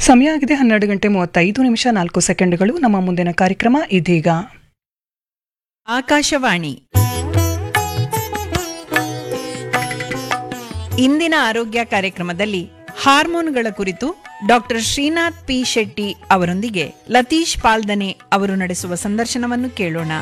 ಸಮಯ ಆಗಿದೆ ಹನ್ನೆರಡು ಗಂಟೆ ಮೂವತ್ತೈದು ನಿಮಿಷ ನಾಲ್ಕು ಸೆಕೆಂಡ್ಗಳು ನಮ್ಮ ಮುಂದಿನ ಕಾರ್ಯಕ್ರಮ ಇದೀಗ ಆಕಾಶವಾಣಿ ಇಂದಿನ ಆರೋಗ್ಯ ಕಾರ್ಯಕ್ರಮದಲ್ಲಿ ಹಾರ್ಮೋನ್ಗಳ ಕುರಿತು ಡಾಕ್ಟರ್ ಶ್ರೀನಾಥ್ ಪಿ ಶೆಟ್ಟಿ ಅವರೊಂದಿಗೆ ಲತೀಶ್ ಪಾಲ್ದನೆ ಅವರು ನಡೆಸುವ ಸಂದರ್ಶನವನ್ನು ಕೇಳೋಣ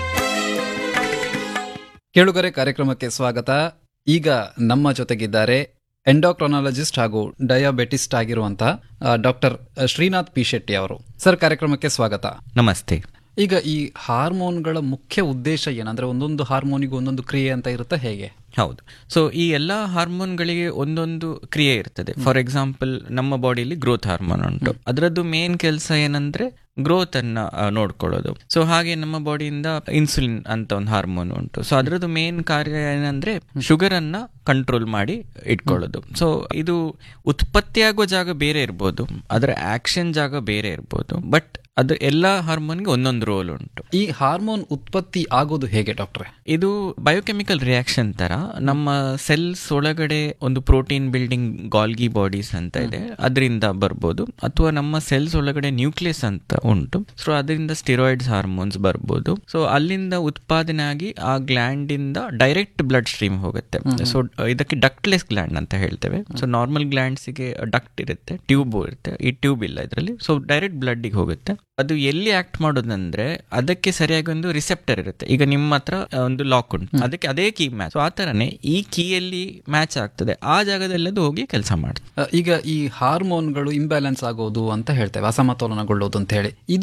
ಕೇಳುಗರೆ ಕಾರ್ಯಕ್ರಮಕ್ಕೆ ಸ್ವಾಗತ ಈಗ ನಮ್ಮ ಜೊತೆಗಿದ್ದಾರೆ ಎಂಡೋಕ್ರೊನಾಲಜಿಸ್ಟ್ ಹಾಗೂ ಡಯಾಬೆಟಿಸ್ಟ್ ಆಗಿರುವಂತಹ ಡಾಕ್ಟರ್ ಶ್ರೀನಾಥ್ ಪಿ ಶೆಟ್ಟಿ ಅವರು ಸರ್ ಕಾರ್ಯಕ್ರಮಕ್ಕೆ ಸ್ವಾಗತ ನಮಸ್ತೆ ಈಗ ಈ ಹಾರ್ಮೋನ್ಗಳ ಮುಖ್ಯ ಉದ್ದೇಶ ಏನಂದ್ರೆ ಒಂದೊಂದು ಹಾರ್ಮೋನಿಗೂ ಒಂದೊಂದು ಕ್ರಿಯೆ ಅಂತ ಇರುತ್ತೆ ಹೇಗೆ ಹೌದು ಸೊ ಈ ಎಲ್ಲ ಹಾರ್ಮೋನ್ಗಳಿಗೆ ಒಂದೊಂದು ಕ್ರಿಯೆ ಇರ್ತದೆ ಫಾರ್ ಎಕ್ಸಾಂಪಲ್ ನಮ್ಮ ಬಾಡಿಯಲ್ಲಿ ಗ್ರೋತ್ ಹಾರ್ಮೋನ್ ಉಂಟು ಅದರದ್ದು ಮೇನ್ ಕೆಲಸ ಏನಂದ್ರೆ ಗ್ರೋತ್ ಅನ್ನ ಆ, ನೋಡ್ಕೊಳ್ಳೋದು ಸೊ ಹಾಗೆ ನಮ್ಮ ಬಾಡಿಯಿಂದ ಇನ್ಸುಲಿನ್ ಅಂತ ಒಂದು ಹಾರ್ಮೋನ್ ಉಂಟು ಸೊ ಅದರದ್ದು ಮೇನ್ ಕಾರ್ಯ ಏನಂದ್ರೆ ಶುಗರ್ ಅನ್ನ ಕಂಟ್ರೋಲ್ ಮಾಡಿ ಇಟ್ಕೊಳ್ಳೋದು ಸೊ ಇದು ಉತ್ಪತ್ತಿಯಾಗುವ ಜಾಗ ಬೇರೆ ಇರ್ಬೋದು ಅದರ ಆಕ್ಷನ್ ಜಾಗ ಬೇರೆ ಇರ್ಬೋದು ಬಟ್ ಅದು ಎಲ್ಲ ಹಾರ್ಮೋನ್ಗೆ ಒಂದೊಂದು ರೋಲ್ ಉಂಟು ಈ ಹಾರ್ಮೋನ್ ಉತ್ಪತ್ತಿ ಆಗೋದು ಹೇಗೆ ಡಾಕ್ಟ್ರೆ ಇದು ಬಯೋಕೆಮಿಕಲ್ ರಿಯಾಕ್ಷನ್ ತರ ನಮ್ಮ ಸೆಲ್ಸ್ ಒಳಗಡೆ ಒಂದು ಪ್ರೋಟೀನ್ ಬಿಲ್ಡಿಂಗ್ ಗಾಲ್ಗಿ ಬಾಡೀಸ್ ಅಂತ ಇದೆ ಅದರಿಂದ ಬರ್ಬೋದು ಅಥವಾ ನಮ್ಮ ಸೆಲ್ಸ್ ಒಳಗಡೆ ನ್ಯೂಕ್ಲಿಯಸ್ ಅಂತ ಉಂಟು ಸೊ ಅದರಿಂದ ಸ್ಟಿರಾಯ್ಡ್ಸ್ ಹಾರ್ಮೋನ್ಸ್ ಬರ್ಬೋದು ಸೊ ಅಲ್ಲಿಂದ ಉತ್ಪಾದನೆ ಆಗಿ ಆ ಗ್ಲ್ಯಾಂಡ್ ಇಂದ ಡೈರೆಕ್ಟ್ ಬ್ಲಡ್ ಸ್ಟ್ರೀಮ್ ಹೋಗುತ್ತೆ ಸೊ ಇದಕ್ಕೆ ಡಕ್ಟ್ಲೆಸ್ ಗ್ಲ್ಯಾಂಡ್ ಅಂತ ಹೇಳ್ತೇವೆ ಸೊ ನಾರ್ಮಲ್ ಗ್ಲ್ಯಾಂಡ್ಸ್ಗೆ ಡಕ್ಟ್ ಇರುತ್ತೆ ಟ್ಯೂಬ್ ಇರುತ್ತೆ ಈ ಟ್ಯೂಬ್ ಇಲ್ಲ ಇದರಲ್ಲಿ ಸೊ ಡೈರೆಕ್ಟ್ ಬ್ಲಡ್ಗೆ ಹೋಗುತ್ತೆ ಅದು ಎಲ್ಲಿ ಆಕ್ಟ್ ಮಾಡೋದಂದ್ರೆ ಅದಕ್ಕೆ ಸರಿಯಾಗಿ ಒಂದು ರಿಸೆಪ್ಟರ್ ಇರುತ್ತೆ ಈಗ ನಿಮ್ಮ ಹತ್ರ ಆ, ಒಂದು ಲಾಕ್ ಉಂಟು ಅದಕ್ಕೆ ಅದೇ ಕೀ ಮ್ಯಾಚ್ ಆ ತರನೇ ಈ ಕೀಯಲ್ಲಿ ಮ್ಯಾಚ್ ಆಗ್ತದೆ ಆ ಜಾಗದಲ್ಲಿ ಅದು ಹೋಗಿ ಕೆಲಸ ಮಾಡುತ್ತೆ ಅ, ಈಗ ಈ ಹಾರ್ಮೋನ್ಗಳು ಇಂಬ್ಯಾಲೆನ್ಸ್ ಆಗೋದು ಅಂತ ಹೇಳ್ತೇವೆ ಅಸಮತೋಲನಗೊಳ್ಳೋದು ಅಂತ ಹೇಳಿ ಇದು